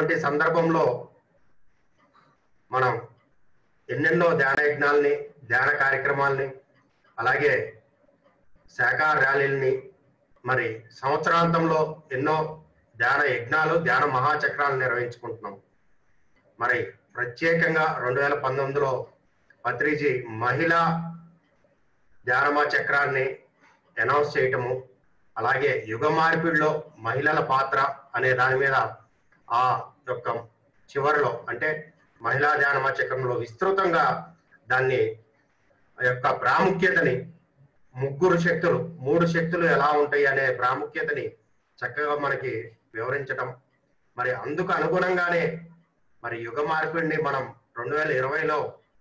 ఇటువంటి సందర్భంలో మనం ఎన్నెన్నో ధ్యాన యజ్ఞాలని ధ్యాన కార్యక్రమాల్ని అలాగే శాఖా ర్యాలీల్ని మరి సంవత్సరాంతంలో ఎన్నో ధ్యాన యజ్ఞాలు ధ్యాన మహాచక్రాలు నిర్వహించుకుంటున్నాం మరి ప్రత్యేకంగా రెండు వేల పంతొమ్మిదిలో పత్రిజీ మహిళా ధ్యానమా చక్రాన్ని అనౌన్స్ చేయటము అలాగే యుగ మార్పిడిలో మహిళల పాత్ర అనే దాని మీద ఆ యొక్క చివరిలో అంటే మహిళా ధ్యానమా చక్రంలో విస్తృతంగా దాన్ని ఆ యొక్క ప్రాముఖ్యతని ముగ్గురు శక్తులు మూడు శక్తులు ఎలా ఉంటాయి అనే ప్రాముఖ్యతని చక్కగా మనకి వివరించటం మరి అందుకు అనుగుణంగానే మరి యుగ మార్పిడిని మనం రెండు వేల ఇరవైలో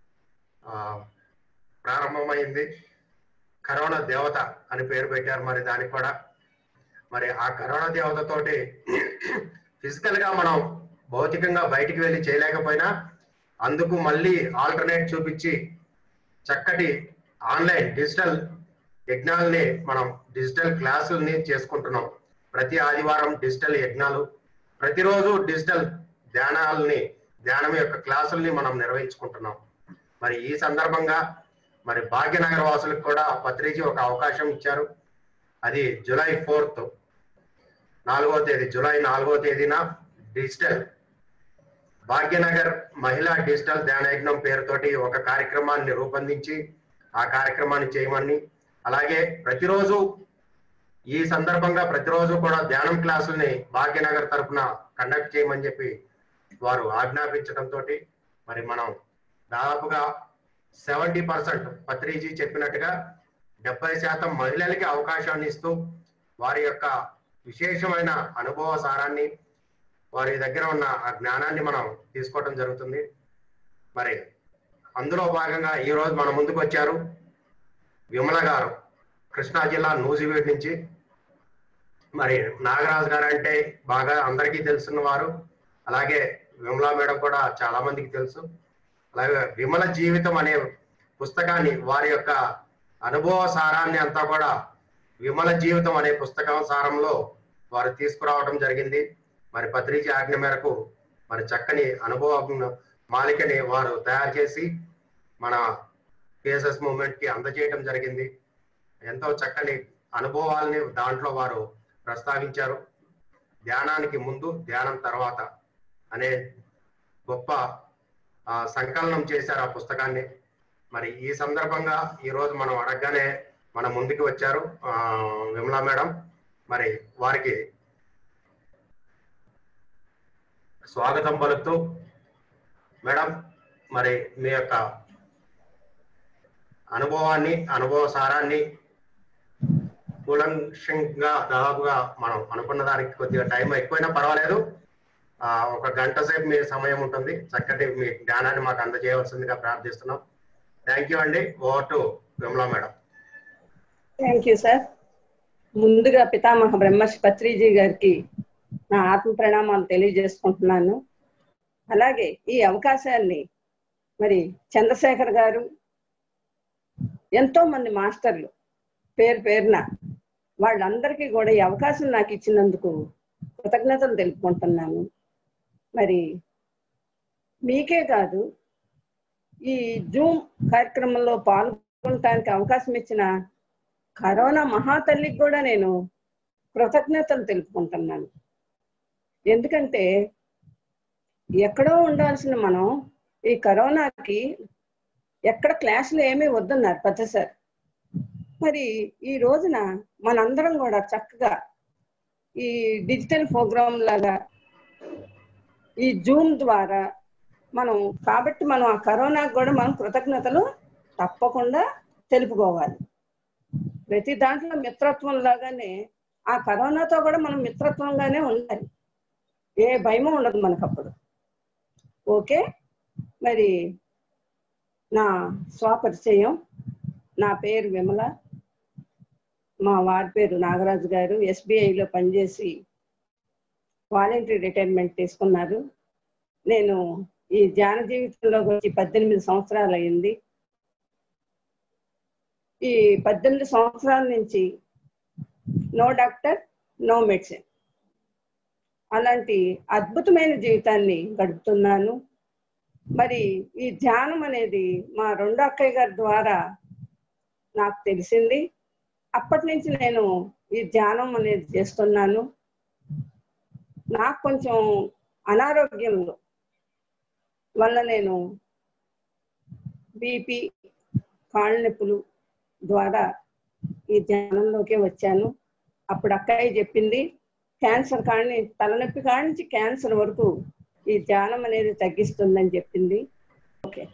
ప్రారంభమైంది కరోనా దేవత అని పేరు పెట్టారు మరి దానికి కూడా మరి ఆ కరోనా దేవతతోటి ఫిజికల్ గా మనం భౌతికంగా బయటికి వెళ్ళి చేయలేకపోయినా అందుకు మళ్ళీ ఆల్టర్నేట్ చూపించి చక్కటి ఆన్లైన్ డిజిటల్ యజ్ఞాలని మనం డిజిటల్ క్లాసుల్ని చేసుకుంటున్నాం ప్రతి ఆదివారం డిజిటల్ యజ్ఞాలు ప్రతిరోజు డిజిటల్ ధ్యానాలని ధ్యానం యొక్క క్లాసుల్ని మనం నిర్వహించుకుంటున్నాం మరి ఈ సందర్భంగా మరి భాగ్యనగర వాసులకు కూడా పత్రిజీ ఒక అవకాశం ఇచ్చారు అది జూలై ఫోర్త్ నాలుగో తేదీ జూలై నాలుగో తేదీన డిజిటల్ భాగ్యనగర్ మహిళా డిజిటల్ ధ్యానయజ్ఞం పేరుతోటి ఒక కార్యక్రమాన్ని రూపొందించి ఆ కార్యక్రమాన్ని చేయమని అలాగే ప్రతిరోజు ఈ సందర్భంగా ప్రతిరోజు కూడా ధ్యానం క్లాసుల్ని భాగ్యనగర్ తరఫున కండక్ట్ చేయమని చెప్పి వారు ఆజ్ఞాపించడంతో మరి మనం దాదాపుగా సెవెంటీ పర్సెంట్ పత్రిజీ చెప్పినట్టుగా డెబ్బై శాతం మహిళలకి అవకాశాన్ని ఇస్తూ వారి యొక్క విశేషమైన అనుభవ సారాన్ని వారి దగ్గర ఉన్న ఆ జ్ఞానాన్ని మనం తీసుకోవడం జరుగుతుంది మరి అందులో భాగంగా ఈ రోజు మన ముందుకు వచ్చారు విమల గారు కృష్ణా జిల్లా నూజివీడ్ నుంచి మరి నాగరాజు గారు అంటే బాగా అందరికీ తెలుసున్న వారు అలాగే విమలా మేడం కూడా చాలా మందికి తెలుసు అలాగే విమల జీవితం అనే పుస్తకాన్ని వారి యొక్క అనుభవ సారాన్ని అంతా కూడా విమల జీవితం అనే పుస్తకం సారంలో వారు తీసుకురావడం జరిగింది మరి పత్రిజీ ఆజ్ఞ మేరకు మరి చక్కని అనుభవ మాలికని వారు తయారు చేసి మన పిఎస్ఎస్ మూవ్మెంట్ కి అందజేయడం జరిగింది ఎంతో చక్కని అనుభవాల్ని దాంట్లో వారు ప్రస్తావించారు ధ్యానానికి ముందు ధ్యానం తర్వాత అనే గొప్ప ఆ, సంకలనం చేశారు ఆ పుస్తకాన్ని మరి ఈ సందర్భంగా ఈ రోజు మనం అడగగానే మన ముందుకు వచ్చారు ఆ, విమలా మేడం మరి వారికి స్వాగతం పలుకుతూ మేడం మరి మీ యొక్క అనుభవాన్ని అనుభవ సారాన్ని కూలంక్షంగా దాదాపుగా మనం అనుకున్న దానికి కొద్దిగా టైం ఎక్కువైనా పర్వాలేదు ఆ, ఒక గంట సేపు మీ సమయం ఉంటుంది చక్కటి మీ జ్ఞానాన్ని మాకు అందజేయవలసిందిగా ప్రార్థిస్తున్నాం థ్యాంక్ యూ అండి over to Vimala madam thank you sir ముందుగా పితామహ బ్రహ్మర్షి పత్రిజీ గారికి నా ఆత్మ ప్రణామాలు తెలియజేసుకుంటున్నాను అలాగే ఈ అవకాశాన్ని మరి చంద్రశేఖర్ గారు ఎంతో మంది మాస్టర్లు పేరు పేరున వాళ్ళందరికీ కూడా ఈ అవకాశం నాకు ఇచ్చినందుకు కృతజ్ఞతలు తెలుపుకుంటున్నాను మరి మీకే కాదు ఈ జూమ్ కార్యక్రమంలో పాల్గొనడానికి అవకాశం ఇచ్చిన కరోనా మహాతల్లికి కూడా నేను కృతజ్ఞతలు తెలుపుకుంటున్నాను ఎందుకంటే ఎక్కడో ఉండాల్సిన మనం ఈ కరోనాకి ఎక్కడ క్లాసులు ఏమీ వద్దన్నారు పెద్ద సార్ మరి ఈ రోజున మనందరం కూడా చక్కగా ఈ డిజిటల్ ప్రోగ్రామ్ లాగా ఈ జూమ్ ద్వారా మనం కాబట్టి మనం ఆ కరోనాకు కూడా మనం కృతజ్ఞతలు తప్పకుండా తెలుపుకోవాలి ప్రతి దాంట్లో మిత్రత్వం లాగానే ఆ కరోనాతో కూడా మనం మిత్రత్వంగానే ఉండాలి ఏ భయము ఉండదు మనకు అప్పుడు ఓకే మరి నా స్వపరిచయం నా పేరు విమల మా వారి పేరు నాగరాజు గారు ఎస్బీఐలో పనిచేసి వాలంటరీ రిటైర్మెంట్ తీసుకున్నారు నేను ఈ ధ్యాన జీవితంలోకి వచ్చి పద్దెనిమిది సంవత్సరాలు అయింది ఈ పద్దెనిమిది సంవత్సరాల నుంచి నో డాక్టర్ నో మెడిసిన్ అలాంటి అద్భుతమైన జీవితాన్ని గడుపుతున్నాను మరి ఈ ధ్యానం అనేది మా రెండో అక్కయ్య గారి ద్వారా నాకు తెలిసింది అప్పటి నుంచి నేను ఈ ధ్యానం అనేది చేస్తున్నాను నాకు కొంచెం అనారోగ్యంలో వల్ల నేను బీపీ కాళ్ళ నొప్పులు ద్వారా ఈ ధ్యానంలోకే వచ్చాను అప్పుడు అక్కయ్య చెప్పింది క్యాన్సర్ కాడి తలనొప్పి కాడి నుంచి క్యాన్సర్ వరకు ఈ ధ్యానం అనేది తగ్గిస్తుందని చెప్పింది ఓకే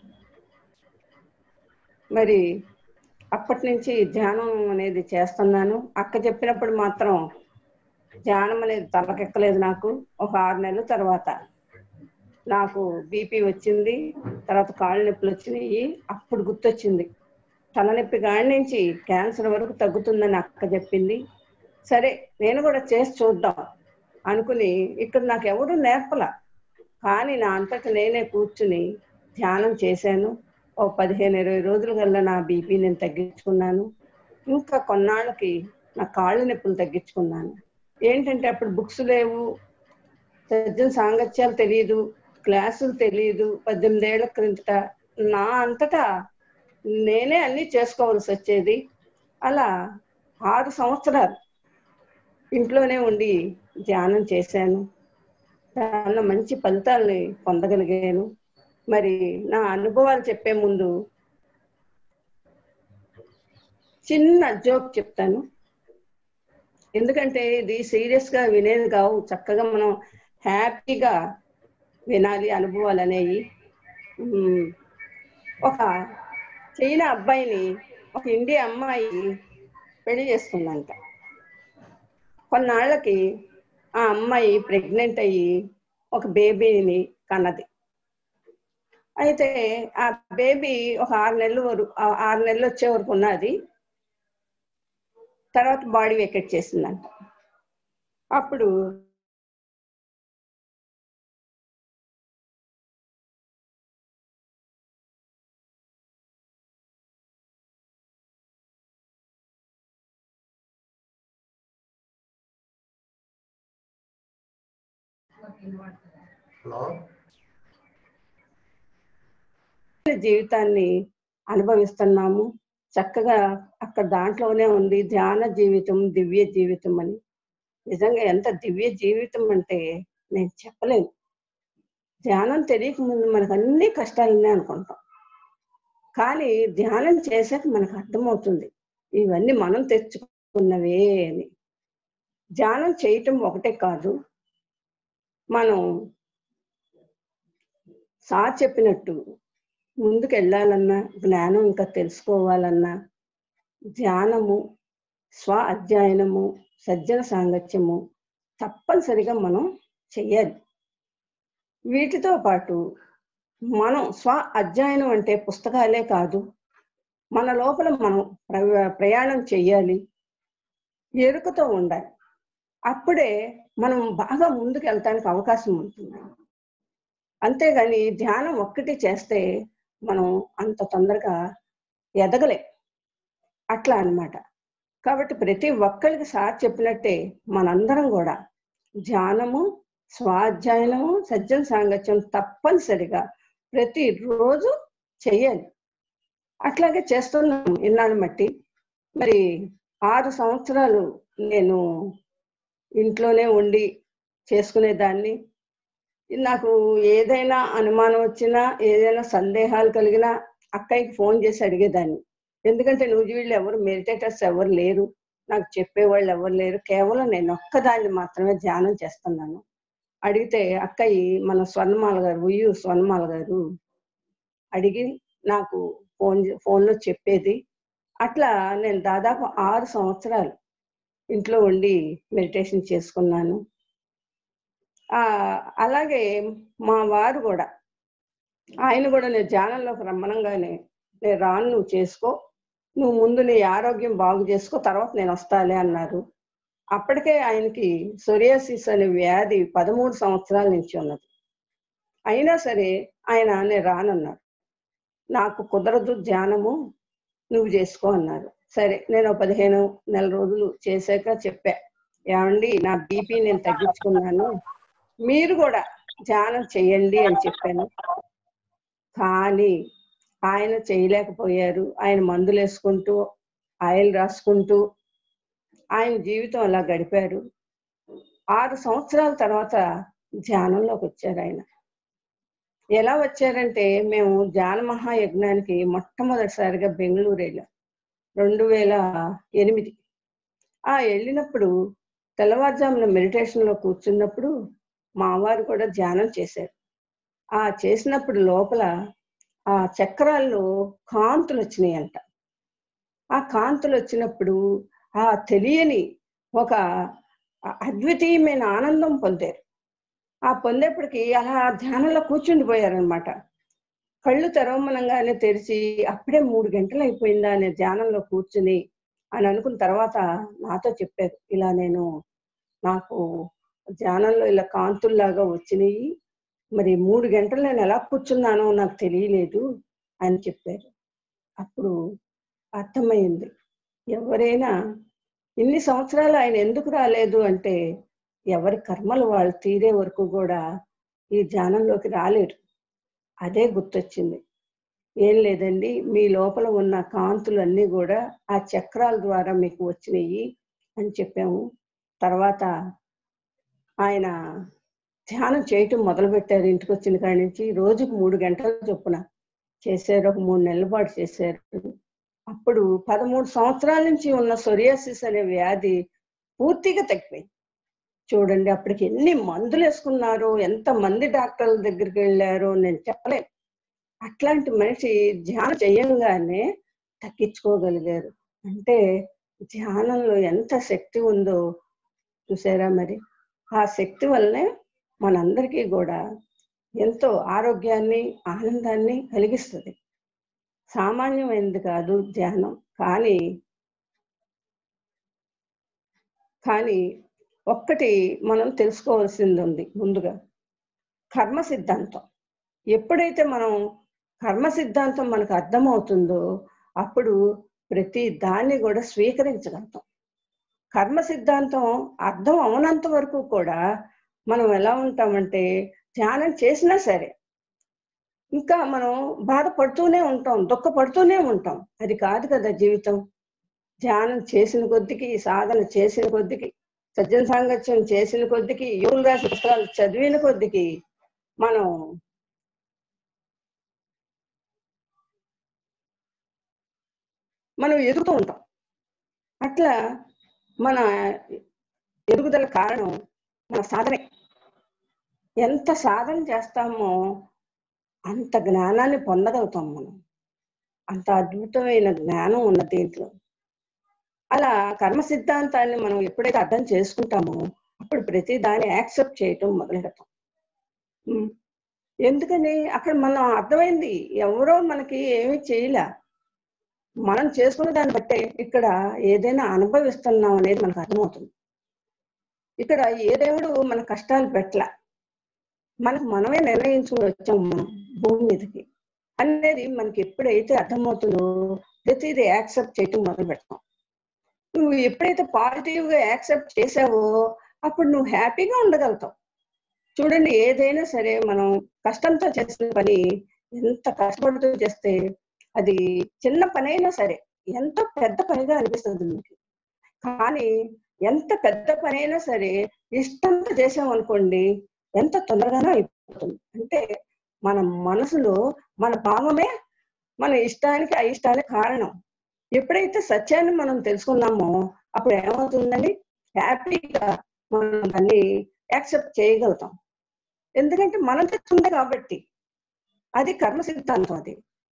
మరి అప్పటి నుంచి ధ్యానం అనేది చేస్తున్నాను అక్క చెప్పినప్పుడు మాత్రం ధ్యానం అనేది తలకెక్కలేదు నాకు ఒక ఆరు నెలల తర్వాత నాకు బీపీ వచ్చింది తర్వాత కాళ్ళ నొప్పులు వచ్చినాయి అప్పుడు గుర్తొచ్చింది తలనొప్పి కాడి నుంచి క్యాన్సర్ వరకు తగ్గుతుందని అక్క చెప్పింది సరే నేను కూడా చేసి చూద్దాం అనుకుని ఇక్కడ నాకు ఎవరు నేర్పల కానీ నా అంతట నేనే కూర్చుని ధ్యానం చేశాను ఓ పదిహేను ఇరవై రోజుల కల్లా నా బీపీ నేను తగ్గించుకున్నాను ఇంకా కొన్నాళ్ళకి నా కాళ్ళు నొప్పులు తగ్గించుకున్నాను ఏంటంటే అప్పుడు బుక్స్ లేవు సజ్జన సాంగత్యాలు తెలియదు క్లాసులు తెలియదు పద్దెనిమిది ఏళ్ల క్రిందట నా అంతటా నేనే అన్ని చేసుకోవాల్సి వచ్చేది అలా ఆరు సంవత్సరాలు ఇంట్లోనే ఉండి ధ్యానం చేశాను దానిలో మంచి ఫలితాలని పొందగలిగాను మరి నా అనుభవాలు చెప్పే ముందు చిన్న జోక్ చెప్తాను ఎందుకంటే ఇది సీరియస్ గా వినేది కావు చక్కగా మనం హ్యాపీగా వినాలి అనుభవాలు అనేవి ఉమ్, ఒక చైనా అబ్బాయిని ఒక ఇండియా అమ్మాయి పెళ్లి చేసుకుందంట కొన్నాళ్ళకి ఆ అమ్మాయి ప్రెగ్నెంట్ అయ్యి ఒక బేబీని కన్నది అయితే ఆ బేబీ ఒక ఆరు నెలలు వరకు ఆ ఆరు నెలలు వచ్చే వరకు ఉన్నది తర్వాత బాడీ వెకెట్ చేసిందంట అప్పుడు హలో జీవితాన్ని అనుభవిస్తున్నాము చక్కగా అక్కడ దాంట్లోనే ఉంది ధ్యాన జీవితం దివ్య జీవితం అని నిజంగా ఎంత దివ్య జీవితం అంటే నేను చెప్పలేను ధ్యానం తెలియక ముందు మనకు అన్ని కష్టాలున్నాయి అనుకుంటాం కానీ ధ్యానం చేసాక మనకు అర్థమవుతుంది ఇవన్నీ మనం తెచ్చుకున్నవే అని ధ్యానం చేయటం ఒకటే కాదు మనం సార్ చెప్పినట్టు ముందుకు వెళ్ళాలన్నా జ్ఞానం ఇంకా తెలుసుకోవాలన్నా ధ్యానము స్వ అధ్యయనము సజ్జన సాంగత్యము తప్పనిసరిగా మనం చెయ్యాలి వీటితో పాటు మనం స్వ అధ్యయనం అంటే పుస్తకాలే కాదు మన లోపల మనం ప్ర- ప్రయాణం చెయ్యాలి ఎరుకతో ఉండాలి అప్పుడే మనం బాగా ముందుకు వెళ్ళటానికి అవకాశం ఉంటుంది అంతేగాని ధ్యానం ఒక్కటి చేస్తే మనం అంత తొందరగా ఎదగలే అట్లా అన్నమాట కాబట్టి ప్రతి ఒక్కరికి సార్ చెప్పినట్టే మనందరం కూడా ధ్యానము స్వాధ్యాయనము సజ్జన సాంగత్యం తప్పనిసరిగా ప్రతిరోజు చెయ్యాలి అట్లాగే చేస్తున్నాం ఇన్నాళ్ళు మట్టి మరి ఆరు సంవత్సరాలు నేను ఇంట్లోనే ఉండి చేసుకునేదాన్ని నాకు ఏదైనా అనుమానం వచ్చినా ఏదైనా సందేహాలు కలిగినా అక్కయ్యకి ఫోన్ చేసి అడిగేదాన్ని ఎందుకంటే నువ్వు వీళ్ళు ఎవరు మెడిటేటర్స్ ఎవరు లేరు నాకు చెప్పేవాళ్ళు ఎవరు లేరు కేవలం నేను ఒక్కదాన్ని మాత్రమే ధ్యానం చేస్తున్నాను అడిగితే అక్కయ్య మన స్వర్ణమాల గారు ఉయ్యు స్వర్ణమాల గారు అడిగి నాకు ఫోన్ ఫోన్లో చెప్పేది అట్లా నేను దాదాపు ఆరు సంవత్సరాలు ఇంట్లో ఉండి మెడిటేషన్ చేసుకున్నాను ఆ అలాగే మా వారు కూడా ఆయన కూడా నేను ధ్యానంలోకి రమ్మనంగానే నేను రాను నువ్వు చేసుకో నువ్వు ముందు నీ ఆరోగ్యం బాగు చేసుకో తర్వాత నేను వస్తాలే అన్నారు అప్పటికే ఆయనకి సొరియాసిస్ అనే వ్యాధి పదమూడు సంవత్సరాల నుంచి ఉన్నది అయినా సరే ఆయన నేను రానన్నారు నాకు కుదరదు ధ్యానము నువ్వు చేసుకో అన్నారు సరే నేను ఒక పదిహేను నెల రోజులు చేశాక చెప్పా ఏమండి నా బీపీ నేను తగ్గించుకున్నాను మీరు కూడా ధ్యానం చేయండి అని చెప్పాను కానీ ఆయన చేయలేకపోయారు ఆయన మందులు వేసుకుంటూ ఆయిల్ రాసుకుంటూ ఆయన జీవితం అలా గడిపారు ఆరు సంవత్సరాల తర్వాత ధ్యానంలోకి వచ్చారు ఆయన ఎలా వచ్చారంటే మేము ధ్యాన మహాయజ్ఞానికి మొట్టమొదటిసారిగా బెంగళూరు వెళ్ళాం రెండు వేల ఎనిమిది ఆ వెళ్ళినప్పుడు తెల్లవారుజామున మెడిటేషన్లో కూర్చున్నప్పుడు మా వారు కూడా ధ్యానం చేశారు ఆ చేసినప్పుడు లోపల ఆ చక్రాల్లో కాంతులు వచ్చినాయంట ఆ కాంతులు వచ్చినప్పుడు ఆ తెలియని ఒక అద్వితీయమైన ఆనందం పొందారు ఆ పొందేప్పటికి అలా ధ్యానంలో కూర్చుండిపోయారనమాట కళ్ళు తెరవమనంగానే తెరిచి అప్పుడే మూడు గంటలు అయిపోయిందా అనే ధ్యానంలో కూర్చుని అని అనుకున్న తర్వాత నాతో చెప్పారు ఇలా నేను నాకు ధ్యానంలో ఇలా కాంతుల్లాగా వచ్చినాయి మరి మూడు గంటలు నేను ఎలా కూర్చున్నానో నాకు తెలియలేదు అని చెప్పారు అప్పుడు అర్థమైంది ఎవరైనా ఇన్ని సంవత్సరాలు ఆయన ఎందుకు రాలేదు అంటే ఎవరి కర్మలు వాళ్ళు తీరే వరకు కూడా ఈ ధ్యానంలోకి రాలేరు అదే గుర్తొచ్చింది ఏం లేదండి మీ లోపల ఉన్న కాంతులన్నీ కూడా ఆ చక్రాల ద్వారా మీకు వచ్చినాయి అని చెప్పాము తర్వాత ఆయన ధ్యానం చేయటం మొదలుపెట్టారు ఇంటికి వచ్చిన కాడి నుంచి రోజుకు మూడు గంటల చొప్పున చేశారు ఒక మూడు నెలల పాటు చేశారు అప్పుడు పదమూడు సంవత్సరాల నుంచి ఉన్న సొరియాసిస్ అనే వ్యాధి పూర్తిగా తగ్గిపోయింది చూడండి అప్పటికి ఎన్ని మందులు వేసుకున్నారో ఎంత మంది డాక్టర్ల దగ్గరికి వెళ్ళారో నేను చెప్పలేను అట్లాంటి మనిషి ధ్యానం చేయంగానే తగ్గించుకోగలిగారు అంటే ధ్యానంలో ఎంత శక్తి ఉందో చూసారా మరి ఆ శక్తి వల్లనే మనందరికీ కూడా ఎంతో ఆరోగ్యాన్ని ఆనందాన్ని కలిగిస్తుంది సామాన్యమైనది కాదు ధ్యానం కానీ కానీ ఒక్కటి మనం తెలుసుకోవాల్సింది ఉంది ముందుగా కర్మ సిద్ధాంతం ఎప్పుడైతే మనం కర్మ సిద్ధాంతం మనకు అర్థమవుతుందో అప్పుడు ప్రతి దాన్ని కూడా స్వీకరించగలుగుతాం కర్మ సిద్ధాంతం అర్థం అవనంత వరకు కూడా మనం ఎలా ఉంటామంటే ధ్యానం చేసినా సరే ఇంకా మనం బాధపడుతూనే ఉంటాం దుఃఖపడుతూనే ఉంటాం అది కాదు కదా జీవితం ధ్యానం చేసిన కొద్దికి సాధన చేసిన కొద్దికి సజ్జన సాంగత్యం చేసిన కొద్దికి యోగులు రాసిన పుస్తకాలు చదివిన కొద్దికి మనం మనం ఎదుగుతూ ఉంటాం అట్లా మన ఎదుగుదల కారణం మన సాధనే ఎంత సాధన చేస్తామో అంత జ్ఞానాన్ని పొందగలుగుతాం మనం అంత అద్భుతమైన జ్ఞానం ఉన్న దీంట్లో అలా కర్మ సిద్ధాంతాన్ని మనం ఎప్పుడైతే అర్థం చేసుకుంటామో అప్పుడు ప్రతి దాన్ని యాక్సెప్ట్ చేయటం మొదలెడతాం ఉమ్. ఎందుకని అక్కడ మనం అర్థమైంది ఎవరో మనకి ఏమీ చేయలే మనం చేసుకున్న దాన్ని బట్టే ఇక్కడ ఏదైనా అనుభవిస్తున్నాం అనేది మనకు అర్థమవుతుంది ఇక్కడ ఏ దేవుడు మన కష్టాలు పెట్టల మనకు మనమే నిర్ణయించుకుని వచ్చాం మనం భూమి మీదకి అనేది మనకి ఎప్పుడైతే అర్థమవుతుందో ప్రతిదీ యాక్సెప్ట్ చేయటం మొదలు పెడతాం నువ్వు ఎప్పుడైతే పాజిటివ్ గా యాక్సెప్ట్ చేసావో అప్పుడు నువ్వు హ్యాపీగా ఉండగలుగుతావు చూడండి ఏదైనా సరే మనం కష్టంతో చేసిన పని ఎంత కష్టపడుతూ చేస్తే అది చిన్న పనైనా సరే ఎంతో పెద్ద పనిగా అనిపిస్తుంది మీకు కానీ ఎంత పెద్ద పనైనా సరే ఇష్టంతో చేసాం అనుకోండి ఎంత తొందరగానో అయిపోతుంది అంటే మన మనసులో మన భావమే మన ఇష్టానికి అయిష్టానికి కారణం ఎప్పుడైతే సత్యాన్ని మనం తెలుసుకున్నామో అప్పుడు ఏమవుతుందండి హ్యాపీగా మనం దాన్ని యాక్సెప్ట్ చేయగలుగుతాం ఎందుకంటే మనం తెచ్చుంది కాబట్టి అది కర్మ సిద్ధాంతం అది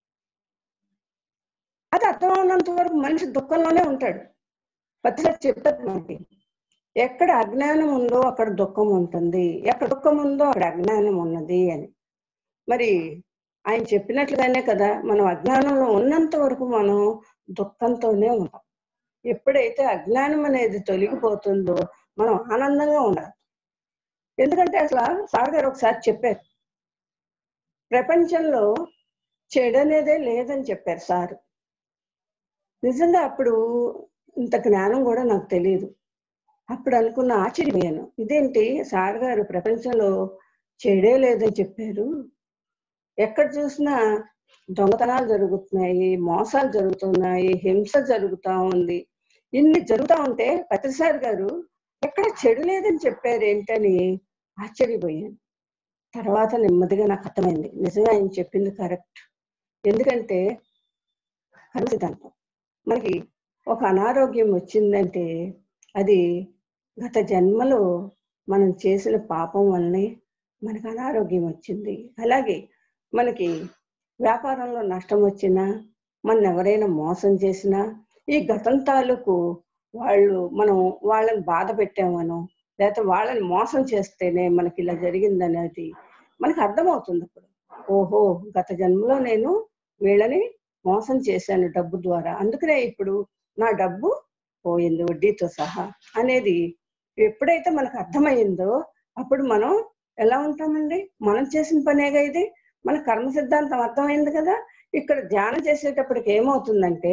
అది అర్థం అవునంత వరకు మనిషి దుఃఖంలోనే ఉంటాడు పత్రిక చెప్తారు మనకి ఎక్కడ అజ్ఞానం ఉందో అక్కడ దుఃఖం ఉంటుంది ఎక్కడ దుఃఖం ఉందో అక్కడ అజ్ఞానం ఉన్నది అని మరి ఆయన చెప్పినట్లుగానే కదా మనం అజ్ఞానంలో ఉన్నంత వరకు మనం దుఃఖంతోనే ఉంటాం ఎప్పుడైతే అజ్ఞానం అనేది తొలగిపోతుందో మనం ఆనందంగా ఉండాలి ఎందుకంటే అసలు సార్ గారు ఒకసారి చెప్పారు ప్రపంచంలో చెడు అనేదే లేదని చెప్పారు సార్ నిజంగా అప్పుడు ఇంత జ్ఞానం కూడా నాకు తెలియదు అప్పుడు అనుకున్న ఆశ్చర్యపోయాను ఇదేంటి సార్ గారు ప్రపంచంలో చెడే లేదని చెప్పారు ఎక్కడ చూసినా దొంగతనాలు జరుగుతున్నాయి మోసాలు జరుగుతున్నాయి హింస జరుగుతా ఉంది ఇన్ని జరుగుతా ఉంటే ప్రతిసారి గారు ఎక్కడ చెడు లేదని చెప్పారు ఏంటని ఆశ్చర్యపోయాను తర్వాత నెమ్మదిగా నాకు అర్థమైంది నిజంగా ఆయన చెప్పింది కరెక్ట్ ఎందుకంటే కర్మ సిద్ధాంతం మనకి ఒక అనారోగ్యం వచ్చిందంటే అది గత జన్మలో మనం చేసిన పాపం వల్లనే మనకు అనారోగ్యం వచ్చింది అలాగే మనకి వ్యాపారంలో నష్టం వచ్చినా మన ఎవరైనా మోసం చేసినా ఈ గతం తాలూకు వాళ్ళు మనం వాళ్ళని బాధ పెట్టామనో లేకపోతే వాళ్ళని మోసం చేస్తేనే మనకి ఇలా జరిగిందనేది మనకు అర్థమవుతుంది అప్పుడు ఓహో గత జన్మలో నేను వీళ్ళని మోసం చేశాను డబ్బు ద్వారా అందుకనే ఇప్పుడు నా డబ్బు పోయింది వడ్డీతో సహా అనేది ఎప్పుడైతే మనకు అర్థమైందో అప్పుడు మనం ఎలా ఉంటామండి మనం చేసిన పనేగా ఇది మన కర్మ సిద్ధాంతం అర్థమైంది కదా ఇక్కడ ధ్యానం చేసేటప్పటికి ఏమవుతుందంటే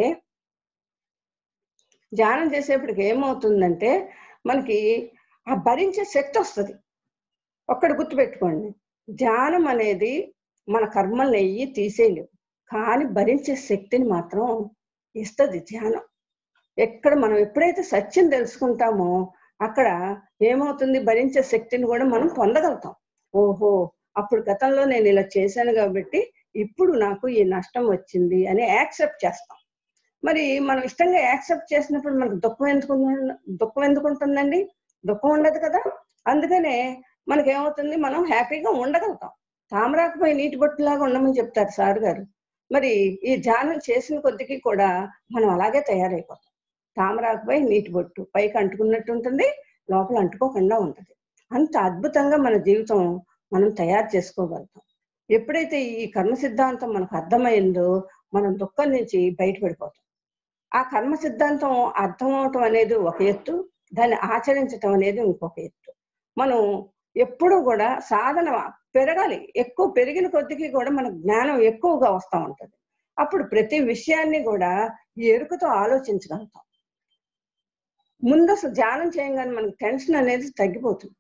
ధ్యానం చేసేప్పటికి ఏమవుతుందంటే మనకి ఆ భరించే శక్తి వస్తుంది ఒక్కటి గుర్తుపెట్టుకోండి ధ్యానం అనేది మన కర్మల్ని నెయ్యి తీసేయలేవు కానీ భరించే శక్తిని మాత్రం ఇస్తుంది ధ్యానం ఎక్కడ మనం ఎప్పుడైతే సత్యం తెలుసుకుంటామో అక్కడ ఏమవుతుంది భరించే శక్తిని కూడా మనం పొందగలుగుతాం ఓహో అప్పుడు గతంలో నేను ఇలా చేశాను కాబట్టి ఇప్పుడు నాకు ఈ నష్టం వచ్చింది అని యాక్సెప్ట్ చేస్తాం మరి మనం ఇష్టంగా యాక్సెప్ట్ చేసినప్పుడు మనకు దుఃఖం ఎందుకు దుఃఖం ఎందుకు ఉంటుందండి దుఃఖం ఉండదు కదా అందుకనే మనకి ఏమవుతుంది మనం హ్యాపీగా ఉండగలుగుతాం తామరాకుపై నీటి బొట్టులాగా ఉండమని చెప్తారు సార్ గారు మరి ఈ ధ్యానం చేసిన కొద్దికి కూడా మనం అలాగే తయారైపోతాం తామరాకుపై నీటి బొట్టు పైకి అంటుకున్నట్టు ఉంటుంది లోపల అంటుకోకుండా ఉంటుంది అంత అద్భుతంగా మన జీవితం మనం తయారు చేసుకోగలుగుతాం ఎప్పుడైతే ఈ కర్మ సిద్ధాంతం మనకు అర్థమైందో మనం దుఃఖం నుంచి బయటపడిపోతాం ఆ కర్మ సిద్ధాంతం అర్థం అవటం అనేది ఒక ఎత్తు దాన్ని ఆచరించటం అనేది ఇంకొక ఎత్తు మనం ఎప్పుడూ కూడా సాధన పెరగాలి ఎక్కువ పెరిగిన కొద్దికి కూడా మన జ్ఞానం ఎక్కువగా వస్తూ ఉంటుంది అప్పుడు ప్రతి విషయాన్ని కూడా ఎరుకతో ఆలోచించగలుగుతాం ముందు అసలు ధ్యానం చేయగానే మనకి టెన్షన్ అనేది తగ్గిపోతుంది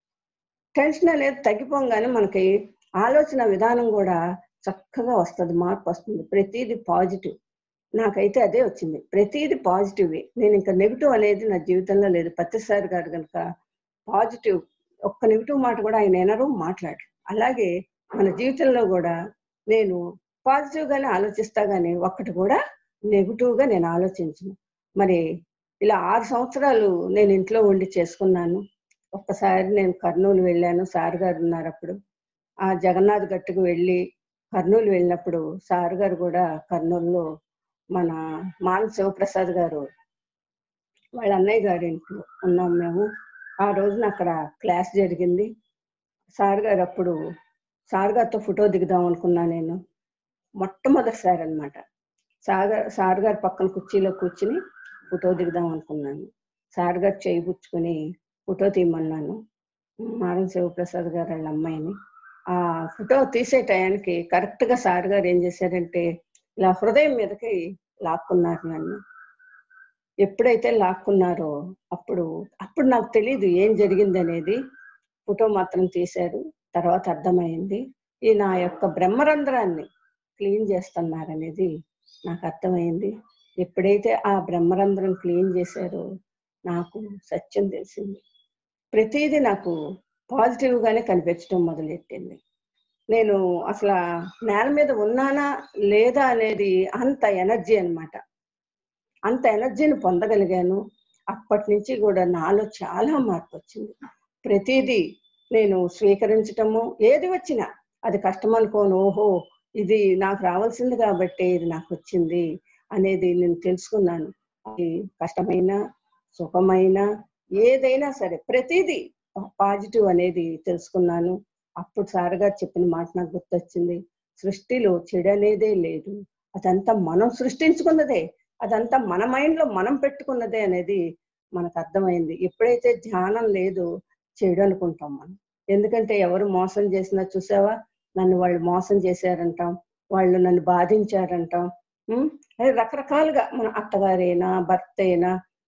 టెన్షన్ అనేది తగ్గిపోగానే మనకి ఆలోచన విధానం కూడా చక్కగా వస్తుంది మార్పు వస్తుంది ప్రతిదీ పాజిటివ్ నాకైతే అదే వచ్చింది ప్రతిదీ పాజిటివ్ నేను ఇంకా నెగిటివ్ అనేది నా జీవితంలో లేదు ప్రతిసారి గారు కనుక పాజిటివ్ ఒక్క నెగిటివ్ మాట కూడా ఆయన ఎనరు మాట్లాడు అలాగే మన జీవితంలో కూడా నేను పాజిటివ్ గానే ఆలోచిస్తా గానీ ఒక్కటి కూడా నెగిటివ్ గా నేను ఆలోచించను మరి ఇలా ఆరు సంవత్సరాలు నేను ఇంట్లో ఉండి చేసుకున్నాను ఒక్కసారి నేను కర్నూలు వెళ్ళాను సార్ గారు ఉన్నారు అప్పుడు ఆ జగన్నాథ్ గట్టుకు వెళ్ళి కర్నూలు వెళ్ళినప్పుడు సార్ గారు కూడా కర్నూలులో మన మాన శివప్రసాద్ గారు వాళ్ళ అన్నయ్య గారి ఇంట్లో ఉన్నాం మేము ఆ రోజున అక్కడ క్లాస్ జరిగింది సార్ గారు అప్పుడు సార్ గారితో ఫోటో దిగుదాం అనుకున్నా నేను మొట్టమొదటిసారి అనమాట సార్ గారు సార్ గారు పక్కన కుర్చీలో కూర్చుని ఫోటో దిగుదాం అనుకున్నాను సార్ గారు చేయి పుచ్చుకొని ఫోటో తీయమన్నాను మారం శివప్రసాద్ గారు వాళ్ళ అమ్మాయిని ఆ ఫోటో తీసే టయానికి కరెక్ట్ గా సార్ గారు ఏం చేశారంటే ఇలా హృదయం మీదకి లాక్కున్నారు నన్ను ఎప్పుడైతే లాక్కున్నారో అప్పుడు అప్పుడు నాకు తెలియదు ఏం జరిగింది అనేది ఫోటో మాత్రం తీశారు తర్వాత అర్థమైంది ఈ నా యొక్క బ్రహ్మరంధ్రాన్ని క్లీన్ చేస్తున్నారనేది నాకు అర్థమైంది ఎప్పుడైతే ఆ బ్రహ్మరంధ్రం క్లీన్ చేశారో నాకు సత్యం తెలిసింది ప్రతిదీ నాకు పాజిటివ్ గానే కనిపించడం మొదలెట్టింది నేను అసలు నేల మీద ఉన్నానా లేదా అనేది అంత ఎనర్జీ అన్నమాట అంత ఎనర్జీని పొందగలిగాను అప్పటి నుంచి కూడా నాలో చాలా మార్పు వచ్చింది ప్రతిదీ నేను స్వీకరించటము ఏది వచ్చినా అది కష్టం అనుకోను ఓహో ఇది నాకు రావాల్సింది కాబట్టి ఇది నాకు వచ్చింది అనేది నేను తెలుసుకున్నాను అది కష్టమైన సుఖమైన ఏదైనా సరే ప్రతిదీ పాజిటివ్ అనేది తెలుసుకున్నాను అప్పుడు సార్ గారు చెప్పిన మాట నాకు గుర్తొచ్చింది సృష్టిలో చెడు అనేదే లేదు అదంతా మనం సృష్టించుకున్నదే అదంతా మన మైండ్ లో మనం పెట్టుకున్నదే అనేది మనకు అర్థమైంది ఎప్పుడైతే ధ్యానం లేదు చెడు అనుకుంటాం మనం ఎందుకంటే ఎవరు మోసం చేసినా చూసావా నన్ను వాళ్ళు మోసం చేశారంటాం వాళ్ళు నన్ను బాధించారంటాం ఉమ్, అది రకరకాలుగా మన అత్తగారైనా భర్త అయినా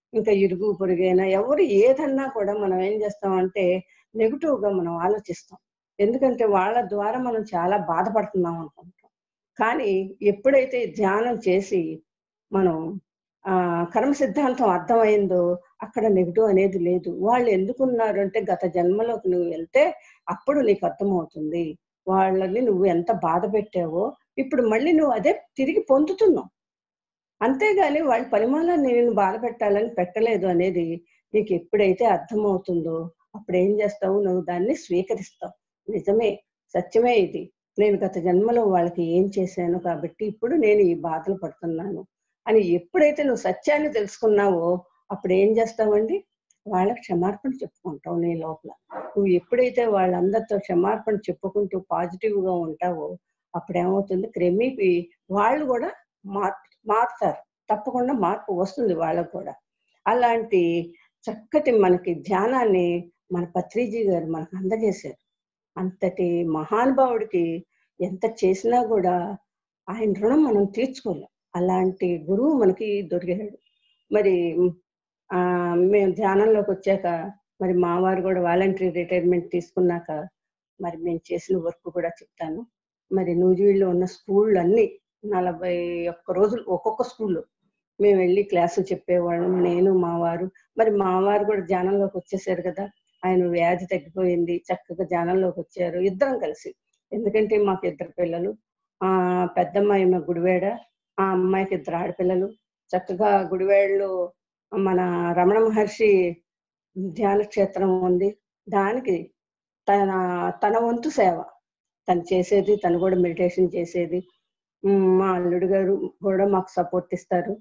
ఇంకా ఇరుగు పొరుగైనా ఎవరు ఏదన్నా కూడా మనం ఏం చేస్తామంటే నెగిటివ్ గా మనం ఆలోచిస్తాం ఎందుకంటే వాళ్ళ ద్వారా మనం చాలా బాధపడుతున్నాం అనుకుంటాం కానీ ఎప్పుడైతే ధ్యానం చేసి మనం ఆ కర్మ సిద్ధాంతం అర్థమైందో అక్కడ నెగిటివ్ అనేది లేదు వాళ్ళు ఎందుకున్నారు అంటే గత జన్మలోకి నువ్వు వెళ్తే అప్పుడు నీకు అర్థమవుతుంది వాళ్ళని నువ్వు ఎంత బాధ పెట్టావో ఇప్పుడు మళ్ళీ నువ్వు అదే తిరిగి పొందుతున్నావు అంతేగాని వాళ్ళ పరిమాణాన్ని నేను బాధ పెట్టాలని పెట్టలేదు అనేది నీకు ఎప్పుడైతే అర్థమవుతుందో అప్పుడు ఏం చేస్తావు నువ్వు దాన్ని స్వీకరిస్తావు నిజమే సత్యమే ఇది నేను గత జన్మలో వాళ్ళకి ఏం చేశాను కాబట్టి ఇప్పుడు నేను ఈ బాధలు పడుతున్నాను అని ఎప్పుడైతే నువ్వు సత్యాన్ని తెలుసుకున్నావో అప్పుడు ఏం చేస్తావండి వాళ్ళకి క్షమార్పణ చెప్పుకుంటావు నీ లోపల నువ్వు ఎప్పుడైతే వాళ్ళందరితో క్షమార్పణ చెప్పుకుంటూ పాజిటివ్ గా ఉంటావో అప్పుడు ఏమవుతుంది క్రమేపీ వాళ్ళు కూడా మార్ మారుతారు తప్పకుండా మార్పు వస్తుంది వాళ్ళకు కూడా అలాంటి చక్కటి మనకి ధ్యానాన్ని మన పత్రిజీ గారు మనకు అందజేశారు అంతటి మహానుభావుడికి ఎంత చేసినా కూడా ఆయన రుణం మనం తీర్చుకోలేం అలాంటి గురువు మనకి దొరికాడు మరి ఆ మేము ధ్యానంలోకి వచ్చాక మరి మా వారు కూడా వాలంటరీ రిటైర్మెంట్ తీసుకున్నాక మరి మేము చేసిన వర్క్ కూడా చెప్తాను మరి నూజివీడులో ఉన్న స్కూళ్ళు అన్ని నలభై ఒక్క రోజులు ఒక్కొక్క స్కూల్లో మేము వెళ్ళి క్లాసులు చెప్పేవాళ్ళం నేను మా వారు మరి మా వారు కూడా ధ్యానంలోకి వచ్చేసారు కదా ఆయన వ్యాధి తగ్గిపోయింది చక్కగా ధ్యానంలోకి వచ్చారు ఇద్దరం కలిసి ఎందుకంటే మాకు ఇద్దరు పిల్లలు ఆ పెద్దమ్మాయి మా గుడివేడ ఆ అమ్మాయికి ఇద్దరు ఆడపిల్లలు చక్కగా గుడివేడలో మన రమణ మహర్షి ధ్యాన క్షేత్రం ఉంది దానికి తన తన వంతు సేవ తను చేసేది తను కూడా మెడిటేషన్ చేసేది ఉమ్, మా అల్లుడు గారు కూడా మాకు సపోర్ట్ ఇస్తారు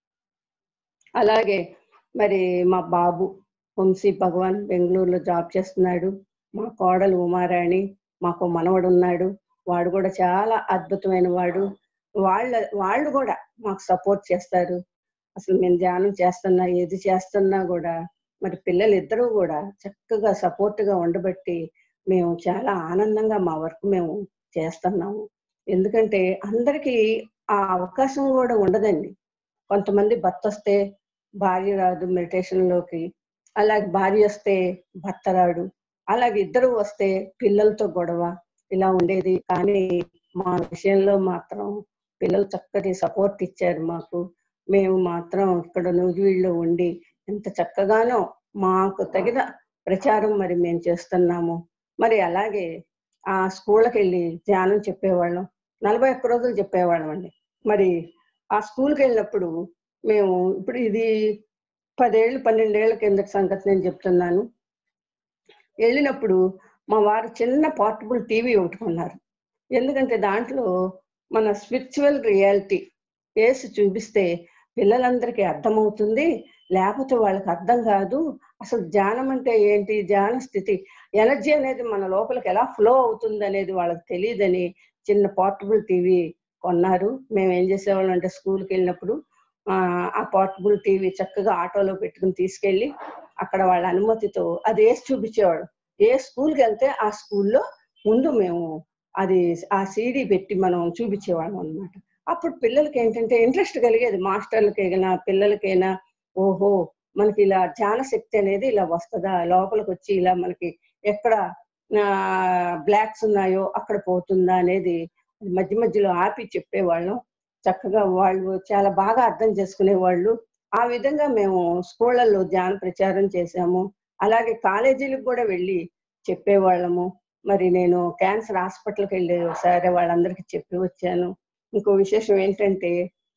అలాగే మరి మా బాబు వంశీ భగవాన్ బెంగళూరులో జాబ్ చేస్తున్నాడు మా కోడలు ఉమారాణి మాకు మనవడు ఉన్నాడు వాడు కూడా చాలా అద్భుతమైన వాడు వాళ్ళ వాళ్ళు కూడా మాకు సపోర్ట్ చేస్తారు అసలు మేము ధ్యానం చేస్తున్నా ఏది చేస్తున్నా కూడా మరి పిల్లలు ఇద్దరూ కూడా చక్కగా సపోర్ట్ గా ఉండబట్టి మేము చాలా ఆనందంగా మా వర్క్ మేము చేస్తున్నాము ఎందుకంటే అందరికీ ఆ అవకాశం కూడా ఉండదండి కొంతమంది భర్త వస్తే భార్య రాదు మెడిటేషన్ లోకి అలాగే భార్య వస్తే భర్త రాడు అలాగే ఇద్దరు వస్తే పిల్లలతో గొడవ ఇలా ఉండేది కానీ మా విషయంలో మాత్రం పిల్లలు చక్కటి సపోర్ట్ ఇచ్చారు మాకు మేము మాత్రం ఇక్కడ నూజివీడులో ఉండి ఎంత చక్కగానో మాకు తగిన ప్రచారం మరి మేము చేస్తున్నాము మరి అలాగే ఆ స్కూళ్ళకి వెళ్ళి ధ్యానం చెప్పేవాళ్ళం నలభై ఒక్క రోజులు చెప్పేవాళ్ళం అండి మరి ఆ స్కూల్కి వెళ్ళినప్పుడు మేము ఇప్పుడు ఇది పదేళ్ళు పన్నెండేళ్ల కిందటి సంగతి నేను చెప్తున్నాను వెళ్ళినప్పుడు మా వారు చిన్న పోర్టబుల్ టీవీ ఒకటి కొన్నారు ఎందుకంటే దాంట్లో మన స్పిరిచువల్ రియాలిటీ వేసి చూపిస్తే పిల్లలందరికీ అర్థమవుతుంది లేకపోతే వాళ్ళకి అర్థం కాదు అసలు ధ్యానం అంటే ఏంటి ధ్యాన స్థితి ఎనర్జీ అనేది మన లోపలికి ఎలా ఫ్లో అవుతుంది అనేది వాళ్ళకి తెలియదని చిన్న పోర్టబుల్ టీవీ కొన్నారు మేము ఏం చేసేవాళ్ళం అంటే స్కూల్కి వెళ్ళినప్పుడు ఆ ఆ పోర్టబుల్ టీవీ చక్కగా ఆటోలో పెట్టుకుని తీసుకెళ్ళి అక్కడ వాళ్ళ అనుమతితో అది వేసి చూపించేవాడు ఏ స్కూల్కి వెళ్తే ఆ స్కూల్లో ముందు మేము అది ఆ సీడీ పెట్టి మనం చూపించేవాళ్ళం అనమాట అప్పుడు పిల్లలకి ఏంటంటే ఇంట్రెస్ట్ కలిగేది మాస్టర్లకైనా పిల్లలకైనా ఓహో మనకి ఇలా ధ్యాన శక్తి అనేది ఇలా వస్తుందా లోపలికి వచ్చి ఇలా మనకి ఎక్కడ బ్లాక్స్ ఉన్నాయో అక్కడ పోతుందా అనేది మధ్య మధ్యలో ఆపి చెప్పేవాళ్ళం చక్కగా వాళ్ళు చాలా బాగా అర్థం చేసుకునేవాళ్ళు ఆ విధంగా మేము స్కూళ్ళల్లో ధ్యాన ప్రచారం చేశాము అలాగే కాలేజీలకు కూడా వెళ్ళి చెప్పేవాళ్ళము మరి నేను క్యాన్సర్ హాస్పిటల్కి వెళ్ళి ఒకసారి వాళ్ళందరికీ చెప్పి వచ్చాను ఇంకో విశేషం ఏంటంటే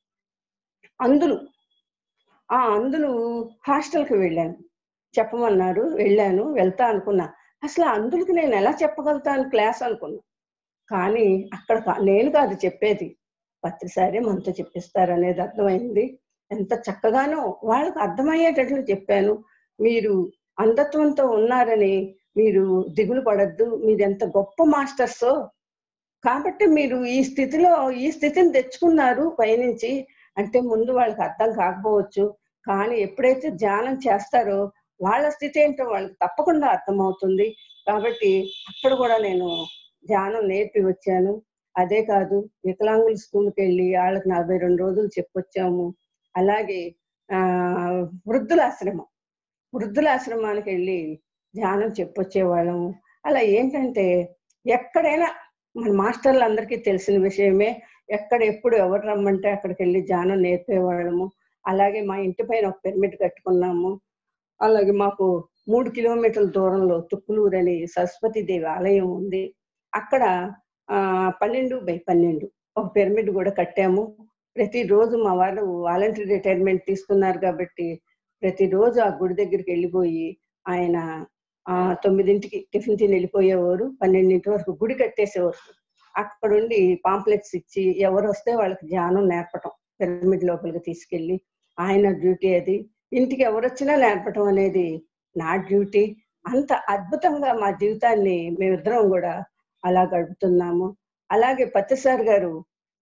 అందులు ఆ అందులు హాస్టల్కి వెళ్ళాను చెప్పమన్నారు వెళ్ళాను వెళ్తా అనుకున్నా అసలు ఆ అందులకి నేను ఎలా చెప్పగలుగుతాను క్లాస్ అనుకున్నా కానీ అక్కడ కా- నేను కాదు చెప్పేది పత్రిసారి మనతో చెప్పిస్తారు అనేది అర్థమైంది ఎంత చక్కగానో వాళ్ళకి అర్థమయ్యేటట్లు చెప్పాను మీరు అంధత్వంతో ఉన్నారని మీరు దిగులు పడద్దు మీరు ఎంత గొప్ప మాస్టర్సో కాబట్టి మీరు ఈ స్థితిలో ఈ స్థితిని తెచ్చుకున్నారు పైనుంచి అంటే ముందు వాళ్ళకి అర్థం కాకపోవచ్చు కానీ ఎప్పుడైతే ధ్యానం చేస్తారో వాళ్ళ స్థితి ఏంటో వాళ్ళకి తప్పకుండా అర్థమవుతుంది కాబట్టి అక్కడ కూడా నేను ధ్యానం నేర్పి వచ్చాను అదే కాదు వికలాంగుల స్కూల్కి వెళ్ళి వాళ్ళకి నలభై రెండు రోజులు చెప్పొచ్చాము అలాగే ఆ వృద్ధుల ఆశ్రమం వృద్ధుల ఆశ్రమానికి వెళ్ళి ధ్యానం చెప్పొచ్చేవాళ్ళము అలా ఏంటంటే ఎక్కడైనా మన మాస్టర్లు అందరికీ తెలిసిన విషయమే ఎక్కడ ఎప్పుడు ఎవరు రమ్మంటే అక్కడికి వెళ్ళి ధ్యానం నేర్పేవాళ్ళము అలాగే మా ఇంటి పైన ఒక పిరమిడ్ కట్టుకున్నాము అలాగే మాకు మూడు కిలోమీటర్ల దూరంలో తుక్కులూరు అని సరస్వతి దేవి ఆలయం ఉంది అక్కడ ఆ పన్నెండు బై పన్నెండు ఒక పిరమిడ్ కూడా కట్టాము ప్రతిరోజు మా వాళ్ళు వాలంటరీ రిటైర్మెంట్ తీసుకున్నారు కాబట్టి ప్రతిరోజు ఆ గుడి దగ్గరికి వెళ్ళిపోయి ఆయన ఆ తొమ్మిదింటికి టిఫిన్ తిని వెళ్ళిపోయేవారు పన్నెండింటి వరకు గుడి కట్టేసేవారు అక్కడుండి పాంప్లెట్స్ ఇచ్చి ఎవరు వస్తే వాళ్ళకి ధ్యానం నేర్పటం పిరమిడ్ లోపలికి తీసుకెళ్ళి ఆయన డ్యూటీ అది ఇంటికి ఎవరు వచ్చినా నేర్పటం అనేది నా డ్యూటీ అంత అద్భుతంగా మా జీవితాన్ని మేమిద్దరం కూడా అలా గడుపుతున్నాము అలాగే పత్తిసార్ గారు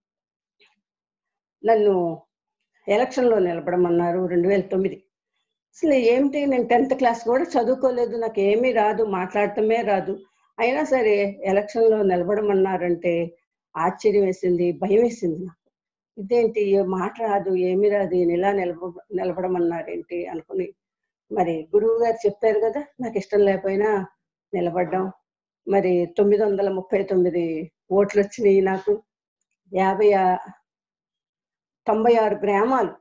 నన్ను ఎలక్షన్ లో నిలబడమన్నారు రెండు వేల తొమ్మిది అసలు ఏమిటి నేను టెన్త్ క్లాస్ కూడా చదువుకోలేదు నాకు ఏమీ రాదు మాట్లాడటమే రాదు అయినా సరే ఎలక్షన్ లో నిలబడమన్నారంటే ఆశ్చర్యం వేసింది భయం వేసింది నాకు ఇదేంటి ఏ మాట రాదు ఏమీ రాదు ఈయన ఇలా నిలబ నిలబడమన్నారేంటి అనుకుని మరి గురువు గారు చెప్పారు కదా నాకు ఇష్టం లేకపోయినా నిలబడ్డాం మరి తొమ్మిది వందల ముప్పై తొమ్మిది ఓట్లు వచ్చినాయి నాకు యాభై ఆ- తొంభై ఆరు గ్రామాలు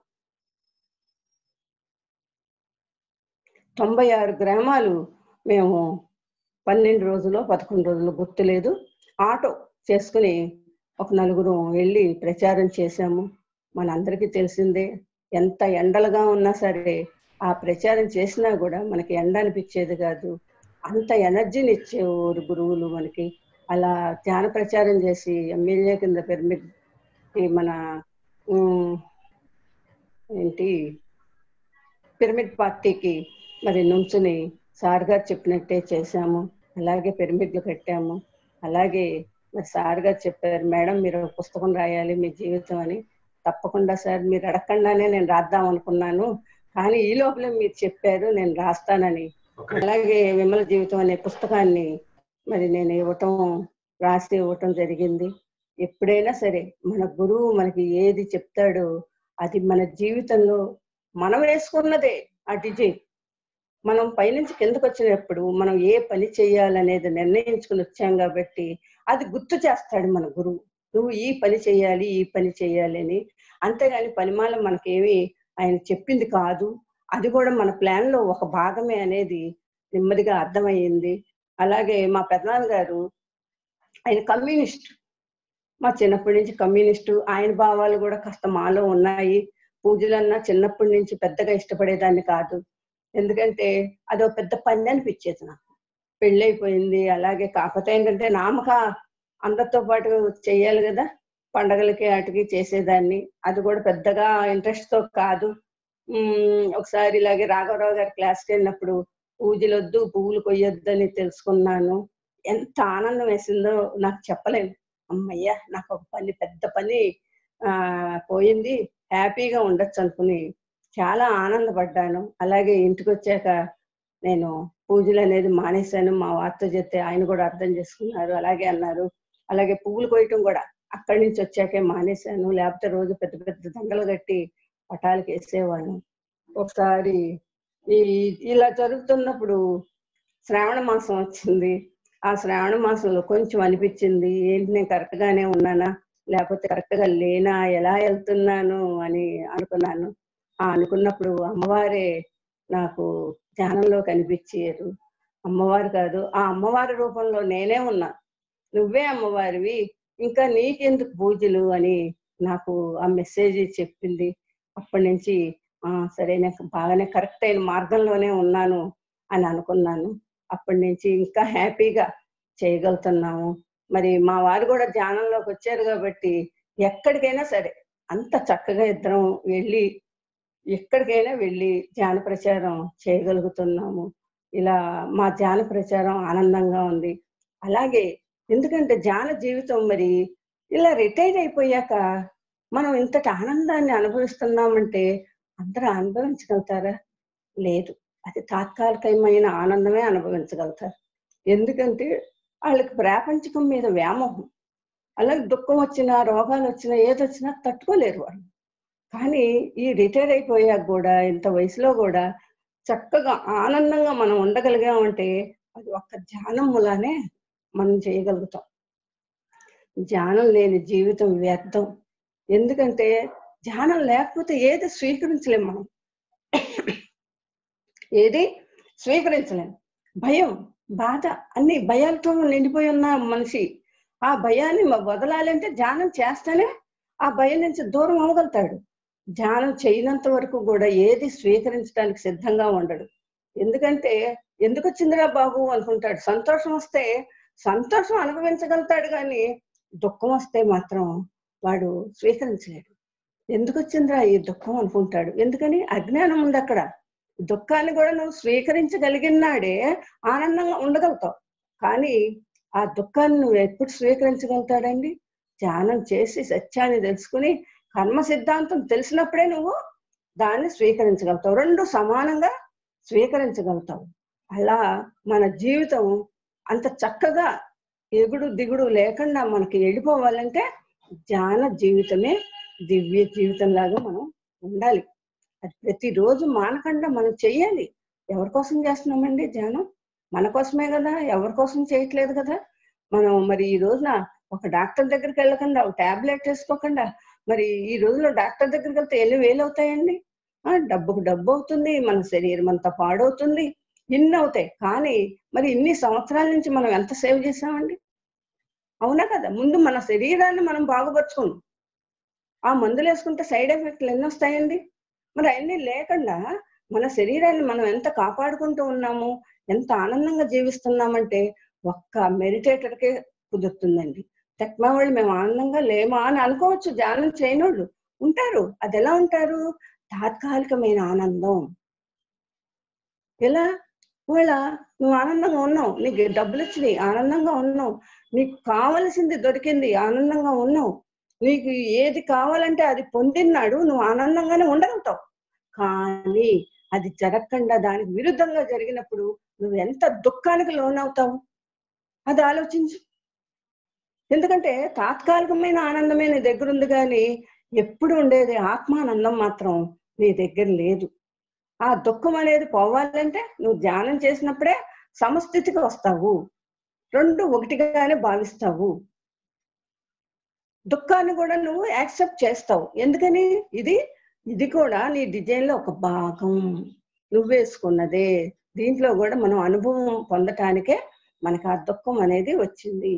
తొంభై ఆరు గ్రామాలు మేము పన్నెండు రోజులు పదకొండు రోజులు గుర్తులేదు ఆటో చేసుకుని ఒక నలుగురు వెళ్ళి ప్రచారం చేశాము మనందరికీ తెలిసిందే ఎంత ఎండలుగా ఉన్నా సరే ఆ ప్రచారం చేసినా కూడా మనకి ఎండ అనిపించేది కాదు అంత ఎనర్జీని ఇచ్చేవారు గురువులు మనకి అలా ధ్యాన ప్రచారం చేసి ఎమ్మెల్యే కింద పిరమిడ్ ఈ మన ఉమ్, ఏంటి పిరమిడ్ పార్టీకి మరి నుంచుని సార్ గారు చెప్పినట్టే చేశాము అలాగే పిరమిడ్లు కట్టాము అలాగే మరి సార్ గారు చెప్పారు మేడం మీరు ఒక పుస్తకం రాయాలి మీ జీవితం అని తప్పకుండా సార్ మీరు అడగకుండానే నేను రాద్దాం అనుకున్నాను కానీ ఈ లోపలే మీరు చెప్పారు నేను రాస్తానని ఒక అలాగే విమల జీవితం అనే పుస్తకాన్ని మరి నేను ఇవ్వటం రాసి ఇవ్వటం జరిగింది ఎప్పుడైనా సరే మన గురువు మనకి ఏది చెప్తాడో అది మన జీవితంలో మనం వేసుకున్నదే ఆ డిజైన్ మనం పైనుంచి కిందకు వచ్చినప్పుడు మనం ఏ పని చేయాలనేది నిర్ణయించుకుని వచ్చాం కాబట్టి అది గుర్తు చేస్తాడు మన గురువు నువ్వు ఈ పని చేయాలి ఈ పని చేయాలి అని అంతేగాని పనిమాల మనకేమి ఆయన చెప్పింది కాదు అది కూడా మన ప్లాన్ లో ఒక భాగమే అనేది నెమ్మదిగా అర్థమయ్యింది అలాగే మా పెద్దనాన్న గారు ఆయన కమ్యూనిస్ట్ మా చిన్నప్పటి నుంచి కమ్యూనిస్టు ఆయన భావాలు కూడా కాస్త మాలో ఉన్నాయి పూజలన్నా చిన్నప్పటి నుంచి పెద్దగా ఇష్టపడేదాన్ని కాదు ఎందుకంటే అదో పెద్ద పని అనిపించేది నాకు పెళ్ళైపోయింది అలాగే కాకపోతే ఏంటంటే నామక అందరితో పాటు చెయ్యాలి కదా పండగలకి వాటికి చేసేదాన్ని అది కూడా పెద్దగా ఇంట్రెస్ట్ తో కాదు ఉమ్, ఒకసారి ఇలాగే రాఘవరావు గారి క్లాస్కి వెళ్ళినప్పుడు పూజలు వద్దు పువ్వులు కొయ్యొద్దు అని తెలుసుకున్నాను ఎంత ఆనందం వేసిందో నాకు చెప్పలేను అమ్మయ్య నాకు ఒక పని పెద్ద పని ఆ పోయింది హ్యాపీగా ఉండొచ్చు అనుకుని చాలా ఆనందపడ్డాను అలాగే ఇంటికి వచ్చాక నేను పూజలు అనేది మానేశాను మా వార్త చెప్తే ఆయన కూడా అర్థం చేసుకున్నారు అలాగే అన్నారు అలాగే పువ్వులు కొయ్యటం కూడా అక్కడి నుంచి వచ్చాకే మానేశాను లేకపోతే రోజు పెద్ద పెద్ద దండలు కట్టి పటాలకి వేసేవాళ్ళం ఒకసారి ఈ ఇలా జరుగుతున్నప్పుడు శ్రావణ మాసం వచ్చింది ఆ శ్రావణ మాసంలో కొంచెం అనిపించింది ఏంటి నేను కరెక్ట్ గానే ఉన్నానా లేకపోతే కరెక్ట్ గా లేనా ఎలా వెళ్తున్నాను అని అనుకున్నాను ఆ అనుకున్నప్పుడు అమ్మవారే నాకు ధ్యానంలో కనిపించారు అమ్మవారు కాదు ఆ అమ్మవారి రూపంలో నేనే ఉన్నా నువ్వే అమ్మవారివి ఇంకా నీకెందుకు పూజలు అని నాకు ఆ మెసేజ్ చెప్పింది అప్పటి నుంచి ఆ సరే నాకు బాగానే కరెక్ట్ అయిన మార్గంలోనే ఉన్నాను అని అనుకున్నాను అప్పటి నుంచి ఇంకా హ్యాపీగా చేయగలుగుతున్నాము మరి మా వారు కూడా ధ్యానంలోకి వచ్చారు కాబట్టి ఎక్కడికైనా సరే అంత చక్కగా ఇద్దరం వెళ్ళి ఎక్కడికైనా వెళ్ళి ధ్యాన ప్రచారం చేయగలుగుతున్నాము ఇలా మా ధ్యాన ప్రచారం ఆనందంగా ఉంది అలాగే ఎందుకంటే ధ్యాన జీవితం మరి ఇలా రిటైర్ అయిపోయాక మనం ఇంతటి ఆనందాన్ని అనుభవిస్తున్నామంటే అందరూ అనుభవించగలుగుతారా లేదు అది తాత్కాలికమైన ఆనందమే అనుభవించగలుగుతారు ఎందుకంటే వాళ్ళకి ప్రాపంచికం మీద వ్యామోహం అలాగే దుఃఖం వచ్చినా రోగాలు వచ్చినా ఏదొచ్చినా తట్టుకోలేరు వాళ్ళు కానీ ఈ రిటైర్ అయిపోయాక కూడా ఇంత వయసులో కూడా చక్కగా ఆనందంగా మనం ఉండగలిగామంటే అది ఒక్క ధ్యానం మూలానే మనం చేయగలుగుతాం ధ్యానం లేని జీవితం వ్యర్థం ఎందుకంటే ధ్యానం లేకపోతే ఏది స్వీకరించలేం మనం ఏది స్వీకరించలేం భయం బాధ అన్ని భయాలతో నిండిపోయి ఉన్న మనిషి ఆ భయాన్ని మ- వదలాలంటే ధ్యానం చేస్తేనే ఆ భయం నుంచి దూరం అవ్వగలుగుతాడు ధ్యానం చేయనంత వరకు కూడా ఏది స్వీకరించడానికి సిద్ధంగా ఉండడు ఎందుకంటే ఎందుకు వచ్చిందిరా బాబు అనుకుంటాడు సంతోషం వస్తే సంతోషం అనుభవించగలుగుతాడు కానీ దుఃఖం వస్తే మాత్రం వాడు స్వీకరించలేడు ఎందుకు వచ్చిందిరా ఈ దుఃఖం అనుకుంటాడు ఎందుకని అజ్ఞానం ఉంది అక్కడ దుఃఖాన్ని కూడా నువ్వు స్వీకరించగలిగినాడే ఆనందంగా ఉండగలుగుతావు కానీ ఆ దుఃఖాన్ని నువ్వు ఎప్పుడు స్వీకరించగలుగుతాడండి ధ్యానం చేసి సత్యాన్ని తెలుసుకుని కర్మ సిద్ధాంతం తెలిసినప్పుడే నువ్వు దాన్ని స్వీకరించగలుగుతావు రెండు సమానంగా స్వీకరించగలుగుతావు అలా మన జీవితం అంత చక్కగా ఎగుడు దిగుడు లేకుండా మనకి వెళ్ళిపోవాలంటే ధ్యాన జీవితమే దివ్య జీవితం లాగా మనం ఉండాలి అది ప్రతిరోజు మానకుండా మనం చెయ్యాలి ఎవరి కోసం చేస్తున్నామండి ధ్యానం మన కోసమే కదా ఎవరి కోసం చేయట్లేదు కదా మనం మరి ఈ రోజున ఒక డాక్టర్ దగ్గరికి వెళ్ళకుండా ఒక టాబ్లెట్ వేసుకోకుండా మరి ఈ రోజులో డాక్టర్ దగ్గరికి వెళ్తే ఎన్ని వేలు అవుతాయండి ఆ డబ్బుకు డబ్బు అవుతుంది మన శరీరం అంతా పాడవుతుంది ఇన్ని అవుతాయి కానీ మరి ఇన్ని సంవత్సరాల నుంచి మనం ఎంత సేవ్ చేసామండి అవునా కదా ముందు మన శరీరాన్ని మనం బాగుపరుచుకున్నాం ఆ మందులు వేసుకుంటే సైడ్ ఎఫెక్ట్లు ఎన్ని వస్తాయండి మరి అన్ని లేకుండా మన శరీరాన్ని మనం ఎంత కాపాడుకుంటూ ఉన్నాము ఎంత ఆనందంగా జీవిస్తున్నామంటే ఒక్క మెడిటేటర్కే కుదురుతుందండి టెక్మా వాళ్ళు మేము ఆనందంగా లేమా అని అనుకోవచ్చు ధ్యానం చేయనోళ్ళు ఉంటారు అది ఎలా ఉంటారు తాత్కాలికమైన ఆనందం ఎలా వాళ్ళ నువ్వు ఆనందంగా ఉన్నావు నీకు డబ్బులు వచ్చినాయి ఆనందంగా ఉన్నావు నీకు కావలసింది దొరికింది ఆనందంగా ఉన్నావు నీకు ఏది కావాలంటే అది పొందినాడు నువ్వు ఆనందంగానే ఉండగలుగుతావు కానీ అది జరగకుండా దానికి విరుద్ధంగా జరిగినప్పుడు నువ్వు ఎంత దుఃఖానికి లోనవుతావు అది ఆలోచించు ఎందుకంటే తాత్కాలికమైన ఆనందమే నీ దగ్గర ఉంది కానీ ఎప్పుడు ఉండేది ఆత్మానందం మాత్రం నీ దగ్గర లేదు ఆ దుఃఖం అనేది పోవాలంటే నువ్వు ధ్యానం చేసినప్పుడే సమస్థితికి వస్తావు రెండు ఒకటిగానే భావిస్తావు దుఃఖాన్ని కూడా నువ్వు యాక్సెప్ట్ చేస్తావు ఎందుకని ఇది ఇది కూడా నీ డిజైన్ లో ఒక భాగం నువ్వేసుకున్నదే దీంట్లో కూడా మనం అనుభవం పొందటానికే మనకు ఆ దుఃఖం అనేది వచ్చింది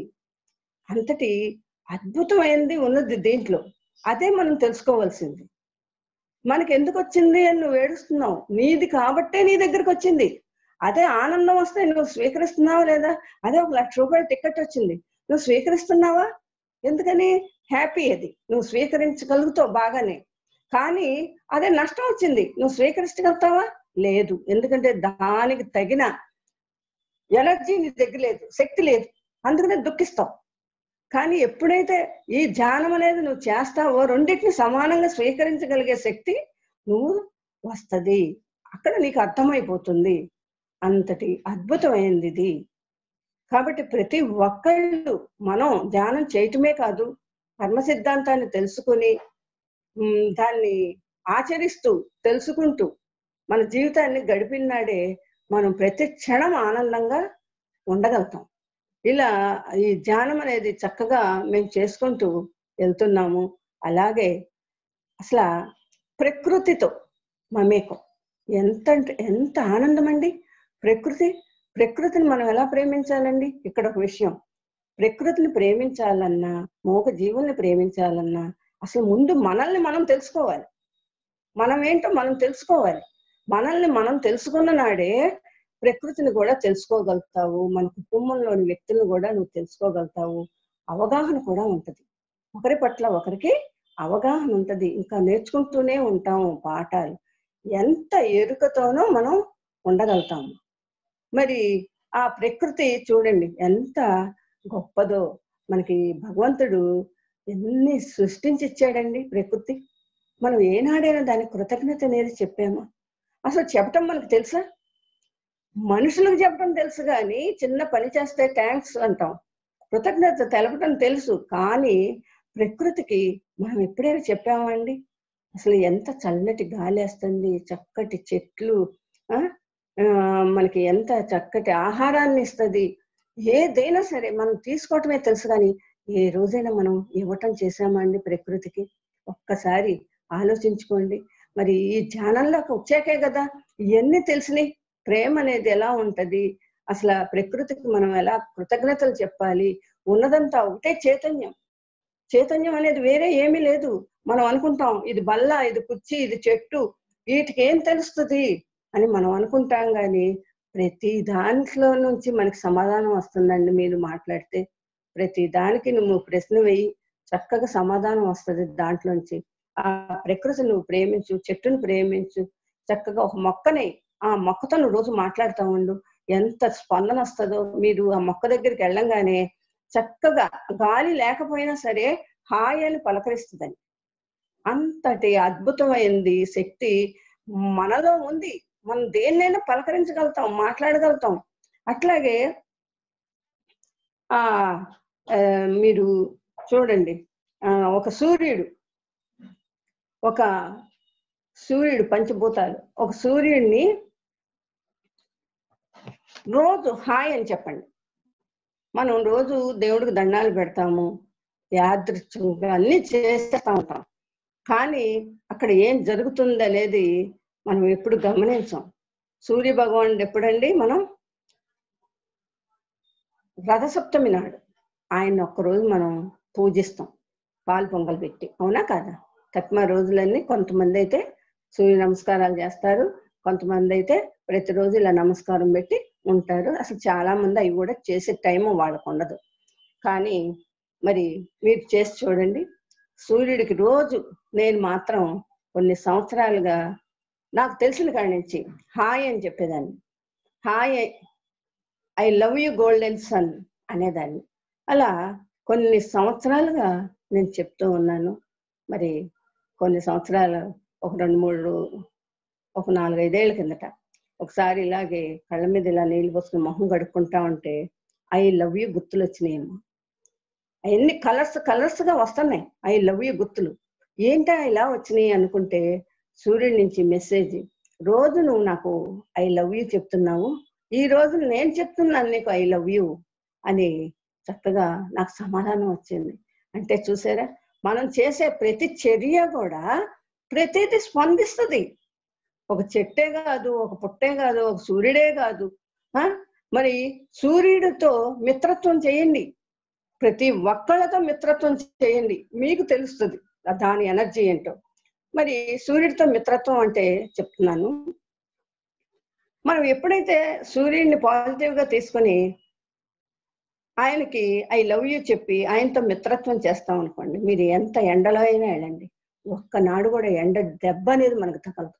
అంతటి అద్భుతమైనది ఉన్నది దీంట్లో అదే మనం తెలుసుకోవాల్సింది మనకి ఎందుకు వచ్చింది అని నువ్వు ఏడుస్తున్నావు నీది కాబట్టే నీ దగ్గరకు వచ్చింది అదే ఆనందం వస్తే నువ్వు స్వీకరిస్తున్నావా లేదా అదే ఒక లక్ష రూపాయల టికెట్ వచ్చింది నువ్వు స్వీకరిస్తున్నావా ఎందుకని హ్యాపీ అది నువ్వు స్వీకరించగలుగుతావు బాగానే కానీ అదే నష్టం వచ్చింది నువ్వు స్వీకరించగలుగుతావా లేదు ఎందుకంటే దానికి తగిన ఎనర్జీ నీ దగ్గర లేదు శక్తి లేదు అందుకనే దుఃఖిస్తావు కానీ ఎప్పుడైతే ఈ ధ్యానం అనేది నువ్వు చేస్తావో రెండింటిని సమానంగా స్వీకరించగలిగే శక్తి నువ్వు వస్తది అక్కడ నీకు అర్థమైపోతుంది అంతటి అద్భుతమైనది ఇది కాబట్టి ప్రతి ఒక్కళ్ళు మనం ధ్యానం చేయటమే కాదు కర్మ సిద్ధాంతాన్ని తెలుసుకుని ఉమ్, దాన్ని ఆచరిస్తూ తెలుసుకుంటూ మన జీవితాన్ని గడిపినాడే మనం ప్రతి క్షణం ఆనందంగా ఉండగలుగుతాం ఇలా ఈ ధ్యానం అనేది చక్కగా మేము చేసుకుంటూ వెళ్తున్నాము అలాగే అసలు ప్రకృతితో మమేకం ఎంత అంటే ఎంత ఆనందం అండి ప్రకృతి ప్రకృతిని మనం ఎలా ప్రేమించాలండి ఇక్కడ ఒక విషయం ప్రకృతిని ప్రేమించాలన్నా మోగ జీవుల్ని ప్రేమించాలన్నా అసలు ముందు మనల్ని మనం తెలుసుకోవాలి మనం ఏంటో మనం తెలుసుకోవాలి మనల్ని మనం తెలుసుకున్న నాడే ప్రకృతిని కూడా తెలుసుకోగలుగుతావు మన కుటుంబంలోని వ్యక్తులను కూడా నువ్వు తెలుసుకోగలుగుతావు అవగాహన కూడా ఉంటది ఒకరి పట్ల ఒకరికి అవగాహన ఉంటది ఇంకా నేర్చుకుంటూనే ఉంటాము పాఠాలు ఎంత ఎరుకతోనో మనం ఉండగలుగుతాము మరి ఆ ప్రకృతి చూడండి ఎంత గొప్పదో మనకి భగవంతుడు ఎన్ని సృష్టించి ఇచ్చాడండి ప్రకృతి మనం ఏనాడైనా దాని కృతజ్ఞత అనేది చెప్పామా అసలు చెప్పటం మనకు తెలుసా మనుషులకు చెప్పడం తెలుసు కానీ చిన్న పని చేస్తే థ్యాంక్స్ అంటాం కృతజ్ఞత తెలపటం తెలుసు కానీ ప్రకృతికి మనం ఎప్పుడైనా చెప్పామా అండి అసలు ఎంత చల్లటి గాలి వస్తుంది చక్కటి చెట్లు ఆ ఆ, మనకి ఎంత చక్కటి ఆహారాన్ని ఇస్తుంది ఏదైనా సరే మనం తీసుకోవటమే తెలుసు కానీ ఏ రోజైనా మనం ఇవ్వటం చేసామా అండి ప్రకృతికి ఒక్కసారి ఆలోచించుకోండి మరి ఈ ధ్యానంలోకి వచ్చాకే కదా ఇవన్నీ తెలిసినాయి ప్రేమ అనేది ఎలా ఉంటది అసలు ఆ ప్రకృతికి మనం ఎలా కృతజ్ఞతలు చెప్పాలి ఉన్నదంతా ఒకటే చైతన్యం చైతన్యం అనేది వేరే ఏమీ లేదు మనం అనుకుంటాం ఇది బల్ల ఇది కుర్చీ ఇది చెట్టు వీటికి ఏం తెలుస్తుంది అని మనం అనుకుంటాం కానీ ప్రతి దాంట్లో నుంచి మనకి సమాధానం వస్తుందండి మీరు మాట్లాడితే ప్రతి దానికి నువ్వు ప్రశ్న వేయి చక్కగా సమాధానం వస్తుంది దాంట్లోంచి ఆ ప్రకృతిని నువ్వు ప్రేమించు చెట్టును ప్రేమించు చక్కగా ఒక మొక్కని ఆ మొక్కతో నువ్వు రోజు మాట్లాడుతూ ఉండు ఎంత స్పందన వస్తుందో మీరు ఆ మొక్క దగ్గరికి వెళ్ళంగానే చక్కగా గాలి లేకపోయినా సరే హాయ్ అని పలకరిస్తుందని అంతటి అద్భుతమైంది శక్తి మనలో ఉంది మనం దేన్నైనా పలకరించగలుగుతాం మాట్లాడగలుగుతాం అట్లాగే ఆ ఆ, మీరు చూడండి ఆ, ఒక సూర్యుడు ఒక సూర్యుడు పంచభూతాలు ఒక సూర్యుడిని రోజు హాయ్ అని చెప్పండి మనం రోజు దేవుడికి దండాలు పెడతాము యాదృచ్ఛికంగా అన్ని చేస్తూ ఉంటాం కానీ అక్కడ ఏం జరుగుతుంది అనేది మనం ఎప్పుడు గమనించాం సూర్య భగవానుడు ఎప్పుడండి మనం రథసప్తమి నాడు ఆయన ఒక్కరోజు మనం పూజిస్తాం పాలు పొంగల్ పెట్టి అవునా కాదా తక్కువ రోజులన్నీ కొంతమంది అయితే సూర్య నమస్కారాలు చేస్తారు కొంతమంది అయితే ప్రతిరోజు ఇలా నమస్కారం పెట్టి ఉంటారు అసలు చాలా మంది అవి కూడా చేసే టైం వాళ్ళకు ఉండదు కానీ మరి మీరు చేసి చూడండి సూర్యుడికి రోజు నేను మాత్రం కొన్ని సంవత్సరాలుగా నాకు తెలిసిన కాడి నుంచి హాయ్ అని చెప్పేదాన్ని hi I love you golden sun అనేదాన్ని అలా కొన్ని సంవత్సరాలుగా నేను చెప్తూ ఉన్నాను మరి కొన్ని సంవత్సరాలు ఒక రెండు మూడు ఒక నాలుగైదేళ్ల కిందట ఒకసారి ఇలాగే కళ్ళ మీద ఇలా నీళ్ళు పోసుకుని మొహం కడుక్కుంటా ఉంటే ఐ లవ్ యూ గుర్తులు వచ్చినాయేమో అవన్నీ కలర్స్ కలర్స్ గా వస్తున్నాయి ఐ లవ్ యూ గుర్తులు ఏంటా ఇలా వచ్చినాయి అనుకుంటే సూర్యుడి నుంచి మెసేజ్ రోజు నువ్వు నాకు ఐ లవ్ యూ చెప్తున్నావు ఈ రోజు నేను చెప్తున్నాను నీకు ఐ లవ్ యూ అని చక్కగా నాకు సమాధానం వచ్చింది అంటే చూసారా మనం చేసే ప్రతి చర్య కూడా ప్రతిది స్పందిస్తుంది ఒక చెట్టే కాదు ఒక పుట్టే కాదు ఒక సూర్యుడే కాదు ఆ మరి సూర్యుడితో మిత్రత్వం చేయండి ప్రతి ఒక్కళ్ళతో మిత్రత్వం చేయండి మీకు తెలుస్తుంది దాని ఎనర్జీ ఏంటో మరి సూర్యుడితో మిత్రత్వం అంటే చెప్తున్నాను మనం ఎప్పుడైతే సూర్యుడిని పాజిటివ్ గా తీసుకొని ఆయనకి ఐ లవ్ యూ చెప్పి ఆయనతో మిత్రత్వం చేస్తాం అనుకోండి మీరు ఎంత ఎండలో అయినా వెళ్ళండి ఒక్కనాడు కూడా ఎండ దెబ్బ అనేది మనకు తగలదు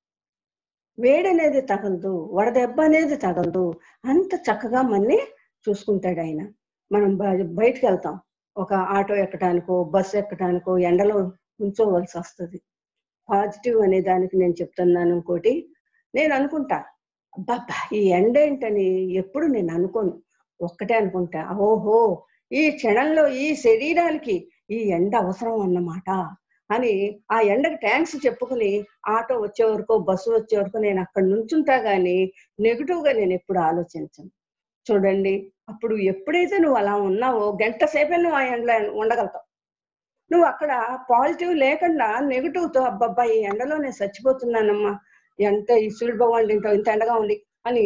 వేడి అనేది తగలదు వడదెబ్బ అనేది తగలదు అంత చక్కగా మనని చూసుకుంటాడు ఆయన మనం బ- బయటకు వెళ్తాం ఒక ఆటో ఎక్కడానికో బస్సు ఎక్కడానికో ఎండలో ఉంచోవలసి వస్తుంది పాజిటివ్ అనే దానికి నేను చెప్తున్నాను ఇంకోటి నేను అనుకుంటా అబ్బబ్బా ఈ ఎండ ఏంటని ఎప్పుడు నేను అనుకోను ఒక్కటే అనుకుంటా ఓహో ఈ క్షణంలో ఈ శరీరానికి ఈ ఎండ అవసరం అన్నమాట అని ఆ ఎండకి ట్యాంక్స్ చెప్పుకుని ఆటో వచ్చే వరకు బస్సు వచ్చే వరకు నేను అక్కడ నుంచుంటా గానీ నెగిటివ్ గా నేను ఎప్పుడు ఆలోచించను చూడండి అప్పుడు ఎప్పుడైతే నువ్వు అలా ఉన్నావో గంట సేపే నువ్వు ఆ ఎండలో ఉండగలుగుతావు నువ్వు అక్కడ పాజిటివ్ లేకుండా నెగిటివ్ తో అబ్బబ్బా ఈ ఎండలో నేను చచ్చిపోతున్నానమ్మా ఎంత ఈ సూర్యుడు భగవాన్ ఏంటో ఇంత ఎండగా ఉంది అని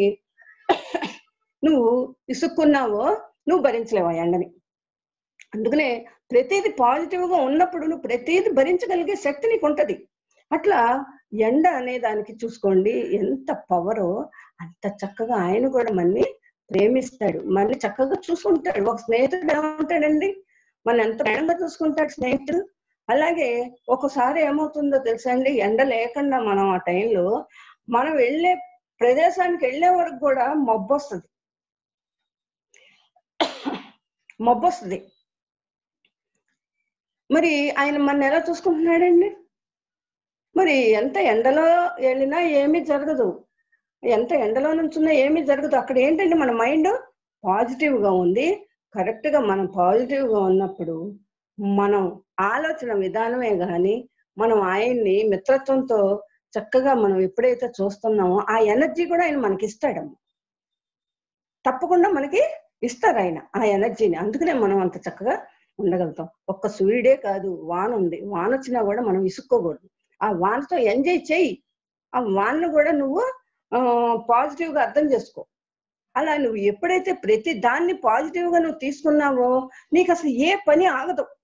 నువ్వు ఇసుక్కున్నావో నువ్వు భరించలేవు ఆ ఎండని అందుకనే ప్రతిదీ పాజిటివ్ గా ఉన్నప్పుడు నువ్వు ప్రతిదీ భరించగలిగే శక్తి నీకు ఉంటది అట్లా ఎండ అనే దానికి చూసుకోండి ఎంత పవరో అంత చక్కగా ఆయన కూడా మనని ప్రేమిస్తాడు మనని చక్కగా చూసుకుంటాడు ఒక స్నేహితుడు ఎలా ఉంటాడండి మన ఎంత ప్రేమగా చూసుకుంటాడు స్నేహితుడు అలాగే ఒకసారి ఏమవుతుందో తెలుసా అండి ఎండ లేకుండా మనం ఆ టైంలో మనం వెళ్ళే ప్రదేశానికి వెళ్ళే వరకు కూడా మబ్బు వస్తుంది మబ్బు వస్తుంది మరి ఆయన మన ఎలా చూసుకుంటున్నాడండి మరి ఎంత ఎండలో వెళ్ళినా ఏమీ జరగదు ఎంత ఎండలో నుంచున్నా ఏమీ జరగదు అక్కడ ఏంటంటే మన మైండ్ పాజిటివ్ గా ఉంది కరెక్ట్ గా మనం పాజిటివ్ గా ఉన్నప్పుడు మనం ఆలోచన విధానమే గాని మనం ఆయన్ని మిత్రత్వంతో చక్కగా మనం ఎప్పుడైతే చూస్తున్నామో ఆ ఎనర్జీ కూడా ఆయన మనకి ఇస్తాడమ్మ తప్పకుండా మనకి ఇస్తారు ఆయన ఆ ఎనర్జీని అందుకనే మనం అంత చక్కగా ఉండగలుగుతాం ఒక్క సూర్యుడే కాదు వాన ఉంది వాన వచ్చినా కూడా మనం విసుక్కోకూడదు ఆ వానతో ఎంజాయ్ చేయి ఆ వానను కూడా నువ్వు పాజిటివ్ గా అర్థం చేసుకో అలా నువ్వు ఎప్పుడైతే ప్రతి దాన్ని పాజిటివ్ గా నువ్వు తీసుకున్నావో నీకు అసలు ఏ పని ఆగదు